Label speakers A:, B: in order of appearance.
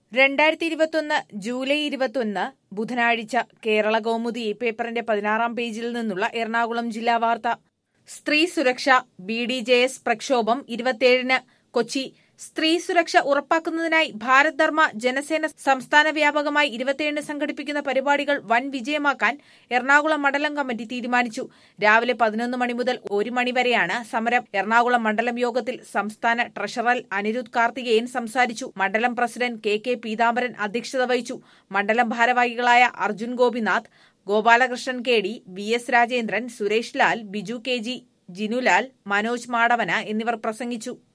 A: രണ്ടായിരത്തി ഇരുപത്തൊന്ന് ജൂലൈ ഇരുപത്തൊന്ന് ബുധനാഴ്ച കേരള കൗമുദി പേപ്പറിന്റെ പതിനാറാം പേജിൽ നിന്നുള്ള എറണാകുളം ജില്ലാ വാർത്ത സ്ത്രീ സുരക്ഷ ബി ഡി ജെ എസ് പ്രക്ഷോഭം ഇരുപത്തിയേഴിന് കൊച്ചി സ്ത്രീ സുരക്ഷ ഉറപ്പാക്കുന്നതിനായി ഭാരത് ധർമ്മ ജനസേന സംസ്ഥാന വ്യാപകമായി ഇരുപത്തിയേഴിന് സംഘടിപ്പിക്കുന്ന പരിപാടികൾ വൻ വിജയമാക്കാൻ എറണാകുളം മണ്ഡലം കമ്മിറ്റി തീരുമാനിച്ചു രാവിലെ പതിനൊന്ന് മണി മുതൽ ഒരു മണി വരെയാണ് സമരം എറണാകുളം മണ്ഡലം യോഗത്തിൽ സംസ്ഥാന ട്രഷറർ അനിരുദ്ധ് കാർത്തികേയൻ സംസാരിച്ചു മണ്ഡലം പ്രസിഡന്റ് കെ കെ പീതാംബരൻ അധ്യക്ഷത വഹിച്ചു മണ്ഡലം ഭാരവാഹികളായ Arjun Gopinath Gopalakrishnan K D V S Rajendran Suresh Lal Biju K G Jinulal Manoj Madavana എന്നിവർ പ്രസംഗിച്ചു